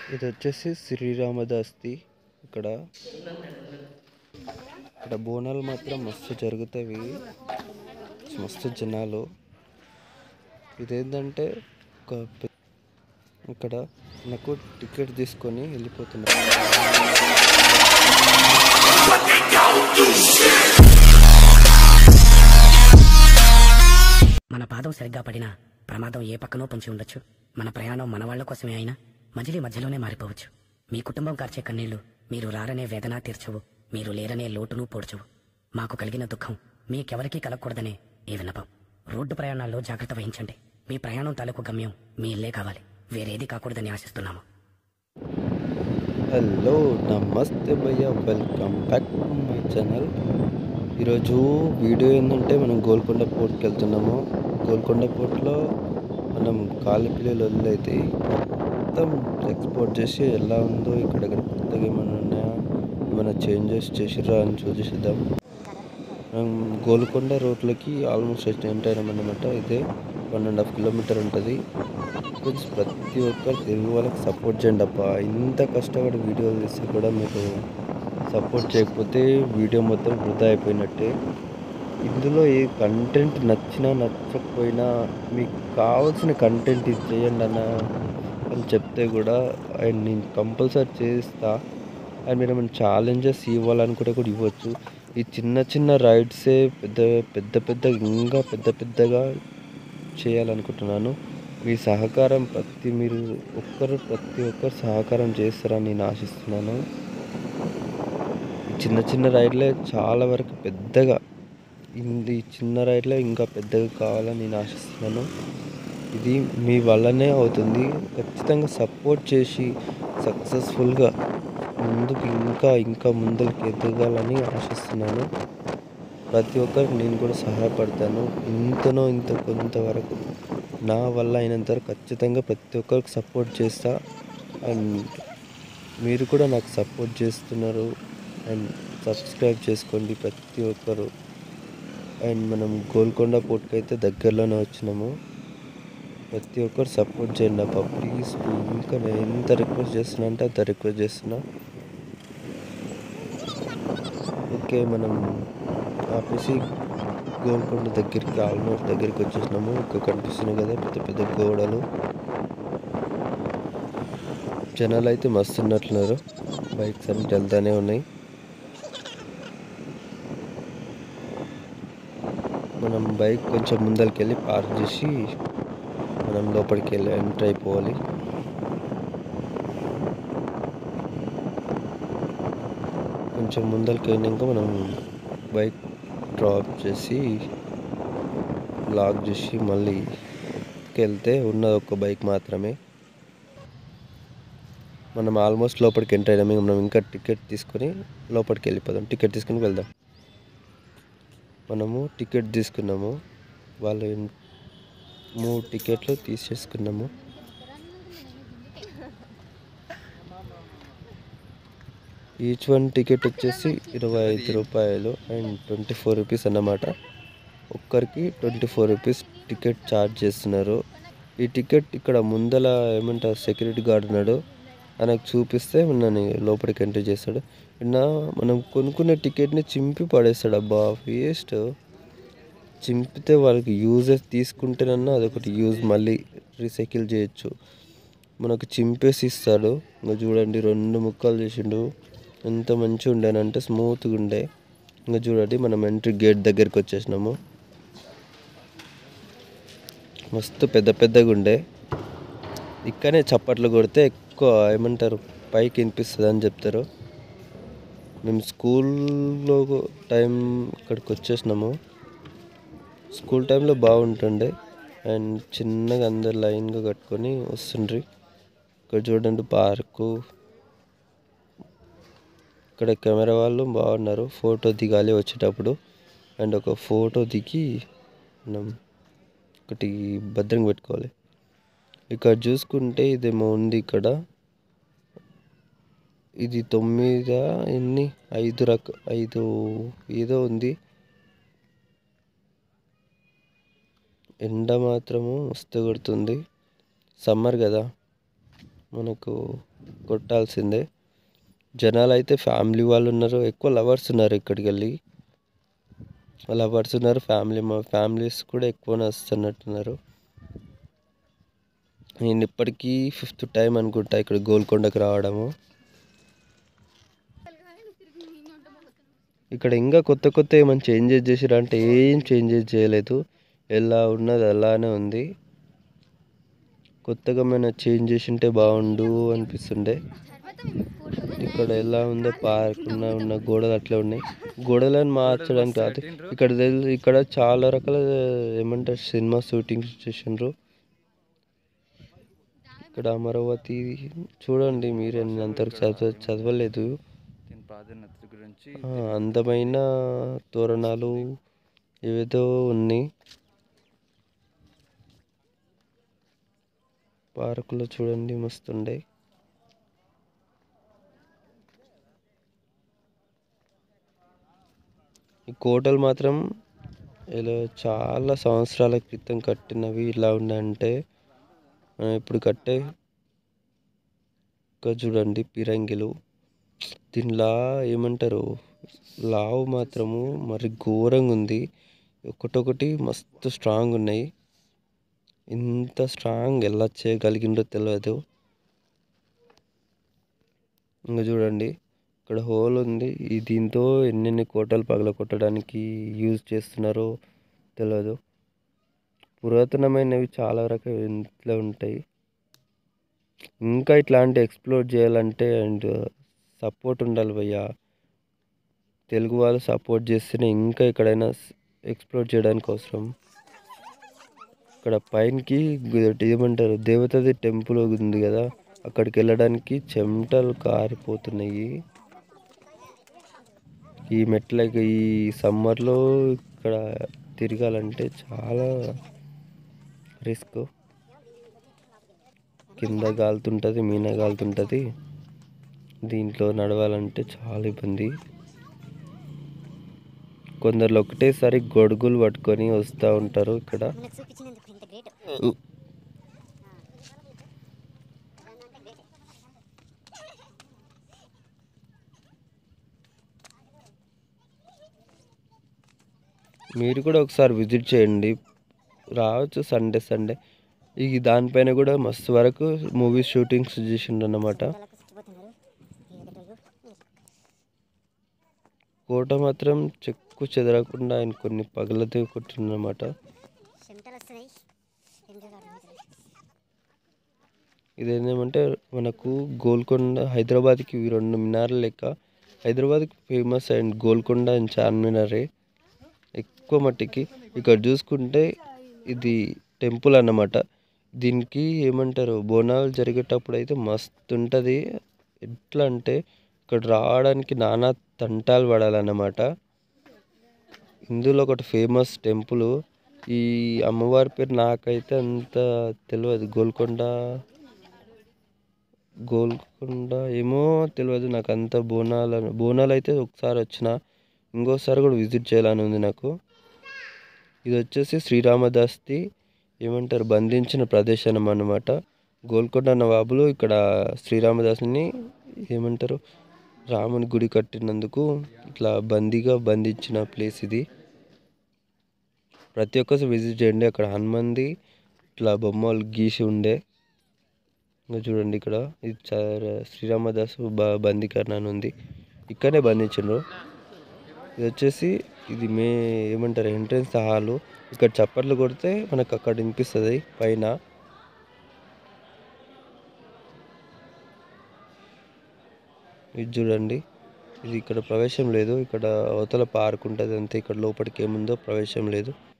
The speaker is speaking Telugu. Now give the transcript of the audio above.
ఇది వచ్చేసి శ్రీరామదాస్ది ఇక్కడ ఇక్కడ బోనాలు మాత్రం మస్తు జరుగుతాయి మస్తు జనాలు ఇదేంటంటే ఒక పె- ఇక్కడ నాకు టికెట్ తీసుకొని వెళ్ళిపోతున్నా మన పాదం సరిగ్గా పడినా ప్రమాదం ఏ పక్కనో పొంచి ఉండొచ్చు మన ప్రయాణం మన వాళ్ళ కోసమే అయినా మజిలీ మధ్యలోనే మారిపోవచ్చు మీ కుటుంబం కార్చే కన్నీళ్లు మీరు రారనే వేదన తీర్చవు మీరు లేరనే లోటును పోడ్చవు మాకు కలిగిన దుఃఖం మీకెవరికీ కలగకూడదనే ఈ విన్నపం రోడ్డు ప్రయాణాల్లో జాగ్రత్త వహించండి మీ ప్రయాణం తాలూకు గమ్యం మీ ఇల్లే కావాలి వేరేది కాకూడదని ఆశిస్తున్నాము హలో నమస్తే భయ్య welcome back to my channel ఈరోజు వీడియో ఏంటంటే మనం గోల్కొండ పోర్ట్కి వెళ్తున్నాము గోల్కొండ పోర్ట్లో మనం కాలిపిల్లలు వదిలైతే మొత్తం ఎక్స్పోర్ట్ చేసి ఎలా ఉందో ఇక్కడెక్కడ కొత్తగా ఏమైనా ఉన్నాయా ఏమైనా చేంజెస్ చేసిరా అని చూసేద్దాం మనం గోల్కొండ రోడ్లకి ఆల్మోస్ట్ ఎంటర్ అయినామన్నమాట ఇదే వన్ అండ్ హాఫ్ కిలోమీటర్ ఉంటుంది ఫ్రెండ్స్ ప్రతి ఒక్కరు తెలుగు వాళ్ళకి సపోర్ట్ చేయండి అప్ప ఇంత కష్టపడి వీడియోలు తీస్తే కూడా మీరు సపోర్ట్ చేయకపోతే వీడియో మొత్తం వృధా అయిపోయినట్టే ఇందులో ఏ కంటెంట్ నచ్చినా నచ్చకపోయినా మీకు కావాల్సిన కంటెంట్ ఇది చేయండి అన్న అని చెప్తే కూడా అండ్ నేను కంపల్సరీ చేస్తా అండ్ మీరు ఏమైనా ఛాలెంజెస్ ఇవ్వాలనుకుంటే కూడా ఇవ్వచ్చు ఈ చిన్న చిన్న రైడ్సే పెద్ద పెద్ద పెద్ద ఇంకా పెద్ద పెద్దగా చేయాలనుకుంటున్నాను మీ సహకారం ప్రతి మీరు ఒక్కరు ప్రతి ఒక్కరు సహకారం చేస్తారని నేను ఆశిస్తున్నాను ఈ చిన్న చిన్న రైడ్లే చాలా వరకు పెద్దగా ఇన్- ఈ చిన్న రైడ్లే ఇంకా పెద్దగా కావాలని నేను ఆశిస్తున్నాను ఇది మీ వల్లనే అవుతుంది ఖచ్చితంగా సపోర్ట్ చేసి సక్సెస్ఫుల్గా ముందుకు ఇంకా ఇంకా ముందరికి ఎదగాలని ఆశిస్తున్నాను ప్రతి ఒక్కరికి నేను కూడా సహాయపడతాను ఇంతనో ఇంత కొంతవరకు నా వల్ల అయినంత వరకు ఖచ్చితంగా ప్రతి ఒక్కరికి సపోర్ట్ చేస్తా అండ్ మీరు కూడా నాకు సపోర్ట్ చేస్తున్నారు అండ్ సబ్స్క్రైబ్ చేసుకోండి ప్రతి ఒక్కరు అండ్ మనం గోల్కొండ పోర్ట్కి అయితే దగ్గరలోనే వచ్చినాము ప్రతి ఒక్కరు సపోర్ట్ చేయండి అప్ప ప్లీజ్ ఇంకా నేను ఎంత రిక్వెస్ట్ చేస్తున్నా అంటే అంత రిక్వెస్ట్ చేస్తున్నా ఓకే మనం ఆపేసి గోల్కొండ దగ్గరికి ఆల్మోస్ట్ దగ్గరికి వచ్చేసినాము ఇక్కడ కనిపిస్తున్నాయి కదా పెద్ద పెద్ద గోడలు జనాలు అయితే మస్తు ఉన్నట్లున్నారు బైక్స్ అన్ని వెళ్తానే ఉన్నాయి మనం బైక్ కొంచెం ముందరికి వెళ్ళి పార్క్ చేసి మనం లోపలికి వెళ్ళి ఎంటర్ అయిపోవాలి కొంచెం ముందరికి వెళ్ళినాక మనం బైక్ డ్రాప్ చేసి లాక్ చేసి మళ్ళీ వెళ్తే ఉన్నది ఒక బైక్ మాత్రమే మనం ఆల్మోస్ట్ లోపలికి ఎంటర్ అయినాము ఇంక మనం ఇంకా టికెట్ తీసుకొని లోపలికి వెళ్ళిపోదాం టికెట్ తీసుకొని వెళ్దాం మనము టికెట్ తీసుకున్నాము వాళ్ళు ఏం- మూడు టికెట్లు తీసేసుకున్నాము ఈచ్ వన్ టికెట్ వచ్చేసి ఇరవై ఐదు రూపాయలు అండ్ ట్వంటీ ఫోర్ రూపీస్ అన్నమాట ఒక్కరికి twenty four rupees ticket charge చేస్తున్నారు ఈ టికెట్ ఇక్కడ ముందల ఏమంటారు సెక్యూరిటీ గార్డ్ ఉన్నాడు ఆయనకు చూపిస్తే నన్ను లోపలికి ఎంట్రీ చేస్తాడు నిన్న మనం కొనుక్కునే టికెట్ని చింపి పడేస్తాడు అబ్బా వేస్ట్ చింపితే వాళ్ళకి యూజెస్ తీసుకుంటేనన్నా అదొకటి యూజ్ మళ్ళీ రీసైకిల్ చేయొచ్చు మనకు చింపేసి ఇస్తాడు ఇంకా చూడండి రెండు ముక్కలు చేసిండు ఎంత మంచిగా ఉండేనంటే స్మూత్గా ఉండే ఇంకా చూడండి మనం ఎంట్రీ గేట్ దగ్గరికి వచ్చేసినాము మస్తు పెద్ద పెద్దగా ఉండే ఇక్కడనే చప్పట్లు కొడితే ఎక్కువ ఏమంటారు పైకి వినిపిస్తుంది అని చెప్తారు మేము స్కూల్లో టైం ఇక్కడికి వచ్చేసినాము స్కూల్ టైంలో బాగుంటుండే అండ్ చిన్నగా అందరు లైన్గా కట్టుకొని వస్తుండ్రి ఇక్కడ చూడండి పార్కు ఇక్కడ కెమెరా వాళ్ళు బాగున్నారు ఫోటో దిగాలి వచ్చేటప్పుడు అండ్ ఒక ఫోటో దిగి మనం ఒకటి భద్రంగా పెట్టుకోవాలి ఇక్కడ చూసుకుంటే ఇదేమో ఉంది ఇక్కడ ఇది తొమ్మిదా ఎన్ని ఐదు రక ఐదు ఏదో ఉంది ఎండ మాత్రము మస్తు కొడుతుంది సమ్మర్ కదా మనకు కొట్టాల్సిందే జనాలు అయితే ఫ్యామిలీ వాళ్ళు ఉన్నారు ఎక్కువ లవర్స్ ఉన్నారు ఇక్కడికి వెళ్ళి లవర్స్ ఉన్నారు ఫ్యామిలీ మా ఫ్యామిలీస్ కూడా ఎక్కువ వస్తున్నట్టున్నారు నేను ఇప్పటికీ ఫిఫ్త్ టైం అనుకుంటా ఇక్కడ గోల్కొండకు రావడము ఇక్కడ ఇంకా కొత్త కొత్త ఏమైనా చేంజెస్ చేసిరా అంటే ఏం చేంజెస్ చేయలేదు ఎలా ఉన్నది అలానే ఉంది కొత్తగా ఏమైనా చేంజ్ చేసి ఉంటే బాగుండు అనిపిస్తుండే ఇక్కడ ఎలా ఉందో పార్క్ ఉన్న ఉన్న గోడలు అట్లే ఉన్నాయి గోడలను మార్చడానికి కాదు ఇక్కడ తెలు- ఇక్కడ చాలా రకాల ఏమంటారు సినిమా షూటింగ్స్ చేసిండ్రు ఇక్కడ అమరావతి చూడండి మీరే నేను అంతవరకు చదవ చదవలేదు దీని ప్రాధాన్యత గురించి ఆ, అందమైన తోరణాలు ఏవేదో ఉన్నాయి పార్కులో చూడండి మస్తుండే ఈ కోటలు మాత్రం ఇలా చాలా సంవత్సరాల క్రితం కట్టినవి ఇలా ఉన్నాయంటే మనం ఇప్పుడు కట్టే ఇంకా చూడండి పిరంగిలు దీనిలా ఏమంటారు లావు మాత్రము మరి ఘోరంగా ఉంది ఒకటొకటి మస్తు స్ట్రాంగ్ ఉన్నాయి ఇంత స్ట్రాంగ్ ఎలా చేయగలిగిందో తెలియదు ఇంకా చూడండి ఇక్కడ హోల్ ఉంది ఈ దీంతో ఎన్నెన్ని కోటలు పగల కొట్టడానికి యూజ్ చేస్తున్నారో తెలియదు పురాతనమైనవి చాలా రకాల ఇంట్లో ఉంటాయి ఇంకా ఇట్లాంటి ఎక్స్ప్లోర్ చేయాలంటే అండ్ సపోర్ట్ ఉండాలి భయ్యా తెలుగు వాళ్ళు సపోర్ట్ చేస్తేనే ఇంకా ఎక్కడైనా ఎక్స్ప్లోర్ చేయడానికి అవసరం ఇక్కడ పైనకి గు- ఏమంటారు దేవతది టెంపుల్ ఉంది కదా అక్కడికి వెళ్ళడానికి చెమటలు కారిపోతున్నాయి ఈ మెట్లకి ఈ సమ్మర్లో ఇక్కడ తిరగాలంటే చాలా రిస్క్ కింద గాలుతుంటుంది మీన గాలుతుంటుంది దీంట్లో నడవాలంటే చాలా ఇబ్బంది కొందరు ఒకటేసారి గొడుగులు పట్టుకొని వస్తూ ఉంటారు ఇక్కడ మనకు చూపించినందుకు ఇంత గ్రేట్ ఉ- మీరు కూడా ఒకసారి విజిట్ చేయండి రావచ్చు సండే సండే ఈ దానిపైన కూడా మస్తు వరకు మూవీ షూటింగ్స్ చేసిండు అన్నమాట వాళ్ళకు చచ్చిపోతున్నారు ఈ ఎగటోళ్ళు. కోట మాత్రం చెక్కు చెదరకుండా ఆయన కొన్ని పగలతో కొట్టిండనమాట చెమటలు వస్తున్నాయి ఏం చేయాలో అర్థమవుతలేదు. ఇదేంటంటే మనకు గోల్కొండ హైదరాబాద్కి ఇవి రెండు మినార్లు లెక్క హైదరాబాద్కి ఫేమస్ అండ్ గోల్కొండ అండ్ చార్మినారే ఎక్కువ మట్టికి ఇక్కడ చూసుకుంటే ఇది టెంపుల్ అన్నమాట దీనికి ఏమంటారు బోనాలు జరిగేటప్పుడు అయితే మస్తు ఉంటుంది ఎట్లా అంటే ఇక్కడ రావడానికి నానా తంటాలు పడాలన్నమాట ఇందులో ఒకటి ఫేమస్ టెంపుల్ ఈ అమ్మవారి పేరు నాకైతే అంత తెలియదు గోల్కొండ గోల్కొండ ఏమో తెలియదు నాకు అంత బోనాలు బోనాలు అయితే ఒకసారి వచ్చిన ఇంకోసారి కూడా విజిట్ చేయాలని ఉంది నాకు ఇది వచ్చేసి శ్రీరామదాస్ది ఏమంటారు బంధించిన ప్రదేశం అన్నమాట గోల్కొండ నవాబులు ఇక్కడ శ్రీరామదాసుని ఏమంటారు రాముని గుడి కట్టినందుకు ఇట్లా బందీగా బంధించిన ప్లేస్ ఇది ప్రతి ఒక్కరు విజిట్ చేయండి అక్కడ హనుమంది ఇట్లా బొమ్మలు గీసి ఉండే ఇంకా చూడండి ఇక్కడ ఇది చ- శ్రీరామదాసు బ బందీకరణ అని ఉంది ఇక్కడనే బంధించిండ్రు ఇది వచ్చేసి ఇది మే ఏమంటారు ఎంట్రన్స్ హాలు ఇక్కడ చప్పట్లు కొడితే మనకు అక్కడ వినిపిస్తుంది పైన ఇది చూడండి ఇది ఇక్కడ ప్రవేశం లేదు ఇక్కడ అవతల పార్క్ ఉంటుంది అంతే ఇక్కడ లోపలికి ఏముందో ప్రవేశం లేదు